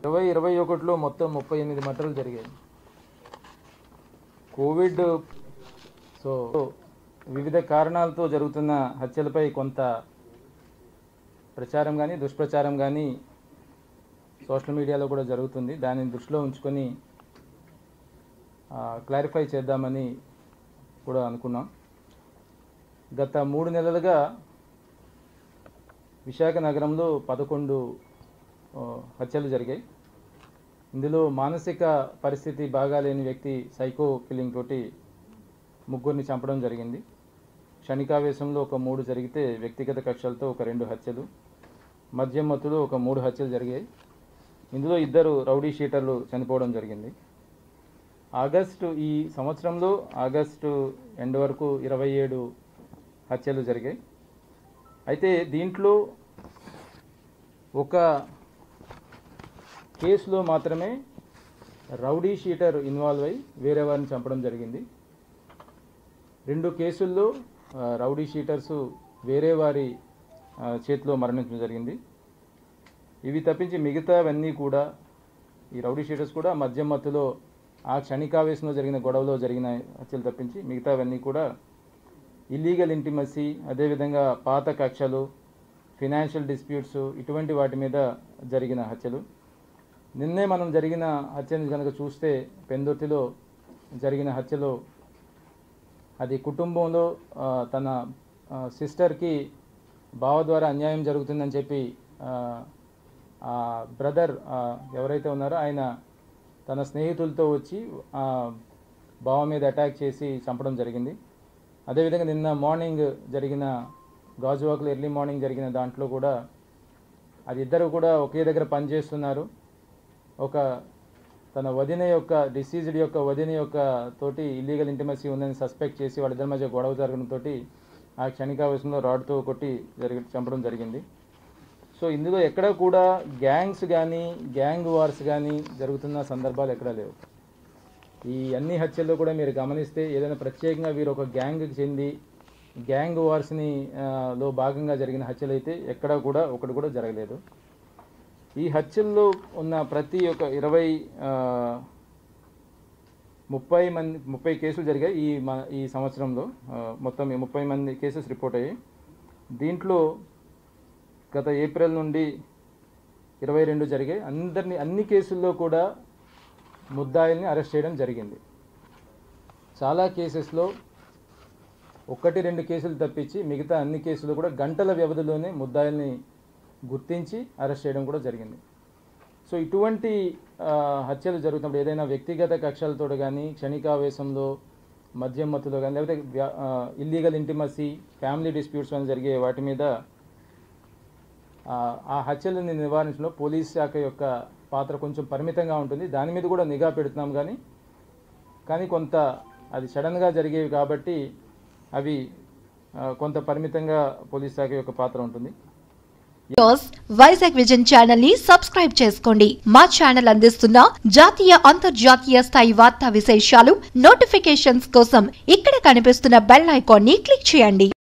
ఇరవై ఇరవై ఒకటిలో మొత్తం ముప్పై ఎనిమిది మటర్లు జరిగాయి కోవిడ్ సో వివిధ కారణాలతో జరుగుతున్న హత్యలపై కొంత ప్రచారం కానీ దుష్ప్రచారం కానీ సోషల్ మీడియాలో కూడా జరుగుతుంది దానిని దృష్టిలో ఉంచుకొని క్లారిఫై చేద్దామని కూడా అనుకున్నాం గత మూడు నెలలుగా విశాఖ నగరంలో పదకొండు ఆ, హత్యలు జరిగాయి ఇందులో మానసిక పరిస్థితి బాగాలేని వ్యక్తి సైకో కిల్లింగ్ తోటి ముగ్గురిని చంపడం జరిగింది క్షణికావేశంలో ఒక మూడు జరిగితే వ్యక్తిగత కక్షలతో ఒక రెండు హత్యలు మద్యం మత్తులో ఒక మూడు హత్యలు జరిగాయి ఇందులో ఇద్దరు రౌడీ షీటర్లు చనిపోవడం జరిగింది ఆగస్టు ఈ సంవత్సరంలో ఆగస్టు ఎండ్ వరకు ఇరవై ఏడు హత్యలు జరిగాయి అయితే దీంట్లో ఒక కేసులో మాత్రమే రౌడీ షీటర్ ఇన్వాల్వ్ అయి వేరే వారిని చంపడం జరిగింది రెండు కేసుల్లో ఆ, రౌడీ షీటర్స్ వేరే వారి ఆ, చేతిలో మరణించడం జరిగింది ఇవి తప్పించి మిగతావన్నీ కూడా ఈ రౌడీ షీటర్స్ కూడా మద్యం మత్తులో ఆ క్షణికావేశంలో జరిగిన గొడవలో జరిగిన హత్యలు తప్పించి మిగతావన్నీ కూడా ఇల్లీగల్ ఇంటిమసీ అదేవిధంగా పాత కక్షలు ఫినాన్షియల్ డిస్ప్యూట్స్ ఇటువంటి వాటి మీద జరిగిన హత్యలు నిన్నే మనం జరిగిన హత్యని కనుక చూస్తే పెందుర్తిలో జరిగిన హత్యలో అది కుటుంబంలో ఆ, తన సిస్టర్కి బావ ద్వారా అన్యాయం జరుగుతుందని చెప్పి ఆ, ఆ బ్రదర్ ఎవరైతే ఉన్నారో ఆయన తన స్నేహితులతో వచ్చి ఆ, బావ మీద అటాక్ చేసి చంపడం జరిగింది అదేవిధంగా నిన్న మార్నింగ్ జరిగిన గాజువాకలో ఎర్లీ మార్నింగ్ జరిగిన దాంట్లో కూడా అది ఇద్దరు కూడా ఒకే దగ్గర పనిచేస్తున్నారు ఒక తన వదిన యొక్క డిసీజ్డ్ యొక్క వదిన యొక్క తోటి ఇల్లీగల్ ఇంటిమసీ ఉందని సస్పెక్ట్ చేసి వాళ్ళిద్దరి మధ్య గొడవ జరగడంతో ఆ క్షణికావేశంలో రాడ్తో కొట్టి జరిగి చంపడం జరిగింది సో ఇందులో ఎక్కడ కూడా గ్యాంగ్స్ కానీ గ్యాంగ్ వార్స్ కానీ జరుగుతున్న సందర్భాలు ఎక్కడా లేవు ఈ అన్ని హత్యల్లో కూడా మీరు గమనిస్తే ఏదైనా ప్రత్యేకంగా వీరు ఒక గ్యాంగ్కి చెంది గ్యాంగ్ వార్స్ని ఆ, లో భాగంగా జరిగిన హత్యలు అయితే ఎక్కడా కూడా ఒకటి కూడా జరగలేదు ఈ హత్యల్లో ఉన్న ప్రతి ఒక్క ఇరవై ఆ, ముప్పై మంది ముప్పై కేసులు జరిగాయి ఈ మ ఈ సంవత్సరంలో ఆ, మొత్తం ఈ ముప్పై మంది కేసెస్ రిపోర్ట్ అయ్యాయి దీంట్లో గత ఏప్రిల్ నుండి ఇరవై రెండు జరిగాయి అందరినీ అన్ని కేసుల్లో కూడా ముద్దాయిల్ని అరెస్ట్ చేయడం జరిగింది చాలా కేసెస్లో ఒకటి రెండు కేసులు తప్పించి మిగతా అన్ని కేసులు కూడా గంటల వ్యవధిలోనే ముద్దాయిల్ని గుర్తించి అరెస్ట్ చేయడం కూడా జరిగింది సో ఇటువంటి ఆ, హత్యలు జరుగుతున్నప్పుడు ఏదైనా వ్యక్తిగత కక్షలతో కానీ క్షణికావేశంలో మద్యం మత్తులో కానీ లేకపోతే ఇల్లీగల్ ఇంటిమసీ ఫ్యామిలీ డిస్ప్యూట్స్ అని జరిగే వాటి మీద ఆ, ఆ హత్యలని నివారించడంలో పోలీస్ శాఖ యొక్క పాత్ర కొంచెం పరిమితంగా ఉంటుంది దాని మీద కూడా నిఘా పెడుతున్నాం కానీ కానీ కొంత అది సడన్గా జరిగేవి కాబట్టి అవి ఆ, కొంత పరిమితంగా పోలీస్ శాఖ యొక్క పాత్ర ఉంటుంది న్యూస్ వైజాగ్ విజన్ ఛానల్ ని సబ్స్క్రైబ్ చేసుకోండి మా ఛానల్ అందిస్తున్న జాతీయ అంతర్జాతీయ స్థాయి వార్తా విశేషాలు నోటిఫికేషన్స్ కోసం ఇక్కడ కనిపిస్తున్న బెల్ ఐకాన్ ని క్లిక్ చేయండి